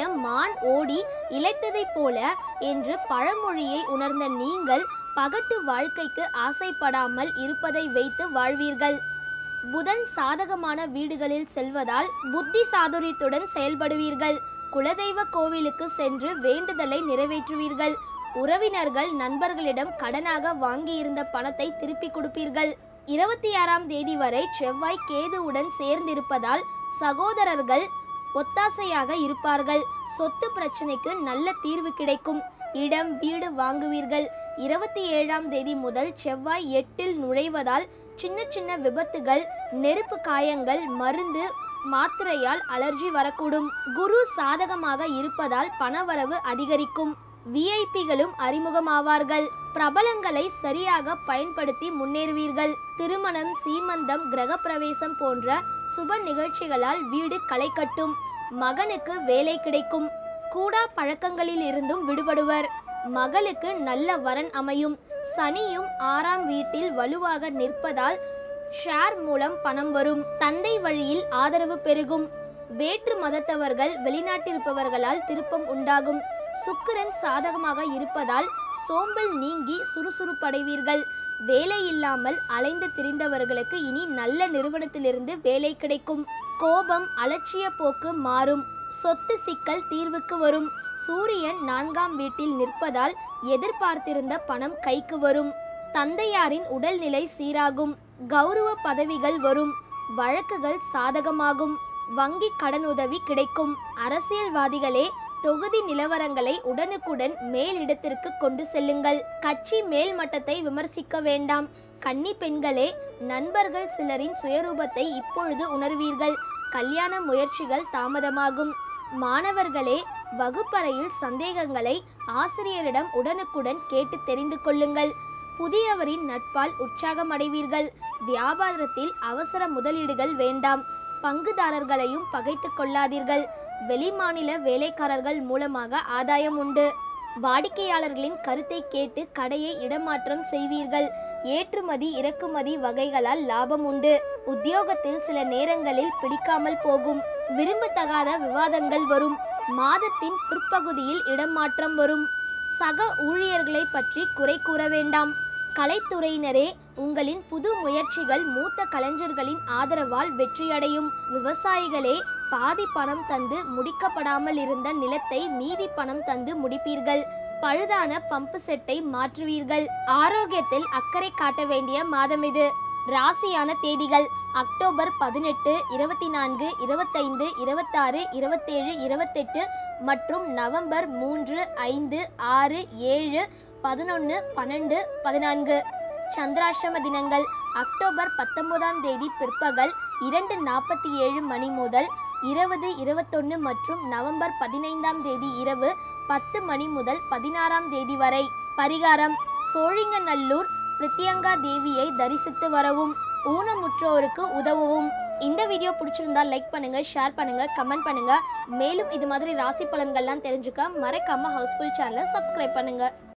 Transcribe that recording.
மான் ஓடி இளைத்ததைப் போல என்று பழமொழியை உணர்ந்த நீங்கள் பகட்டு வாழ்க்கைக்கு ஆசைப்படாமல் இருப்பதை வைத்து வாழ்வீர்கள் புதன் சாதகமான வீடுகளில் செல்வதால் புத்தி சாதுரியத்துடன் செயல்படுவீர்கள் குலதெய்வ கோவிலுக்கு சென்று வேண்டுதலை நிறைவேற்றுவீர்கள் உறவினர்கள் நண்பர்களிடம் கடனாக வாங்கியிருந்த பணத்தை திருப்பிக் கொடுப்பீர்கள் இருபத்தி ஆறாம் தேதி வரை செவ்வாய் கேதுவுடன் சேர்ந்திருப்பதால் சகோதரர்கள் ஒத்தாசையாக இருப்பார்கள் சொத்து பிரச்சனைக்கு நல்ல தீர்வு கிடைக்கும் இடம் வீடு வாங்குவீர்கள் இருபத்தி ஏழாம் தேதி முதல் செவ்வாய் எட்டில் நுழைவதால் சின்ன சின்ன விபத்துகள் நெருப்பு காயங்கள் மருந்து மாத்திரையால் அலர்ஜி வரக்கூடும் குரு சாதகமாக இருப்பதால் பணவரவு அதிகரிக்கும் விஐபிகளும் அறிமுகமாவார்கள் பிரபலங்களை சரியாக பயன்படுத்தி முன்னேறுவீர்கள் திருமணம் சீமந்தம் கிரகப்பிரவேசம் போன்ற சுப நிகழ்ச்சிகளால் வீடு களை கட்டும் மகனுக்கு வேலை கிடைக்கும் கூடா பழக்கங்களில் இருந்தும் விடுபடுவர் மகளுக்கு நல்ல வரன் அமையும் சனியும் ஆறாம் வீட்டில் வலுவாக நிற்பதால் ஷேர் மூலம் பணம் வரும் தந்தை வழியில் ஆதரவு பெருகும் வேற்று மதத்தவர்கள் வெளிநாட்டிருப்பவர்களால் திருப்பம் உண்டாகும் சுக்கிரன் சாதகமாக இருப்பதால் சோம்பல் நீங்கி சுறுசுறுப்படைவீர்கள் வேலை இல்லாமல் அலைந்து திரிந்தவர்களுக்கு இனி நல்ல நிறுவனத்திலிருந்து வேலை கிடைக்கும் கோபம் அலட்சிய போக்கு மாறும் சொத்து சிக்கல் தீர்வுக்கு வரும் சூரியன் நான்காம் வீட்டில் நிற்பதால் எதிர்பார்த்திருந்த பணம் கைக்கு வரும் தந்தையாரின் உடல்நிலை சீராகும் கௌரவ பதவிகள் வரும் வழக்குகள் சாதகமாகும் வங்கி கடனுதவி கிடைக்கும் அரசியல்வாதிகளே தொகுதி நிலவரங்களை உடனுக்குடன் மேலிடத்திற்கு கொண்டு செல்லுங்கள் கட்சி மேல் மட்டத்தை விமர்சிக்க வேண்டாம் கன்னி பெண்களே நண்பர்கள் சிலரின் சுயரூபத்தை இப்பொழுது உணர்வீர்கள் கல்யாண முயற்சிகள் தாமதமாகும் மாணவர்களே வகுப்பறையில் சந்தேகங்களை ஆசிரியரிடம் உடனுக்குடன் கேட்டு தெரிந்து கொள்ளுங்கள் புதியவரின் நட்பால் உற்சாகம் அடைவீர்கள் வியாபாரத்தில் அவசர முதலீடுகள் வேண்டாம் பங்குதாரர்களையும் பகைத்து கொள்ளாதீர்கள் வெளிமாநில வேலைக்காரர்கள் மூலமாக ஆதாயம் உண்டு வாடிக்கையாளர்களின் கருத்தை கேட்டு கடையை இடமாற்றம் செய்வீர்கள் ஏற்றுமதி இறக்குமதி வகைகளால் லாபம் உண்டு உத்தியோகத்தில் சில நேரங்களில் பிடிக்காமல் போகும் விரும்பத்தகாத விவாதங்கள் வரும் மாதத்தின் பிற்பகுதியில் இடமாற்றம் வரும் சக ஊழியர்களை பற்றி குறை கூற வேண்டாம் கலைத்துறையினரே உங்களின் புது முயற்சிகள் மூத்த கலைஞர்களின் ஆதரவால் வெற்றியடையும் விவசாயிகளே பாதி பணம் தந்து முடிக்கப்படாமல் இருந்த நிலத்தை மீதி பணம் தந்து முடிப்பீர்கள் பழுதான பம்பு செட்டை மாற்றுவீர்கள் ஆரோக்கியத்தில் அக்கறை காட்ட வேண்டிய மாதம் இது ராசியான தேதிகள் அக்டோபர் பதினெட்டு இருபத்தி நான்கு இருபத்தைந்து இருபத்தாறு இருபத்தேழு இருபத்தெட்டு மற்றும் நவம்பர் மூன்று ஐந்து ஆறு ஏழு பதினொன்று பன்னெண்டு பதினான்கு சந்திராஷ்டம தினங்கள் அக்டோபர் பத்தொன்பதாம் தேதி பிற்பகல் இரண்டு நாற்பத்தி ஏழு மணி முதல் இருபது இருபத்தொன்று மற்றும் நவம்பர் பதினைந்தாம் தேதி இரவு பத்து மணி முதல் பதினாறாம் தேதி வரை பரிகாரம் சோழிங்கநல்லூர் பிரித்யங்கா தேவியை தரிசித்து வரவும் ஊனமுற்றோருக்கு உதவவும் இந்த வீடியோ பிடிச்சிருந்தா லைக் பண்ணுங்க ஷேர் பண்ணுங்க கமெண்ட் பண்ணுங்க மேலும் இது மாதிரி ராசி பலன்கள்லாம் தெரிஞ்சுக்க மறக்காம ஹவுஸ்ஃபுல் சேனலை சப்ஸ்கிரைப் பண்ணுங்க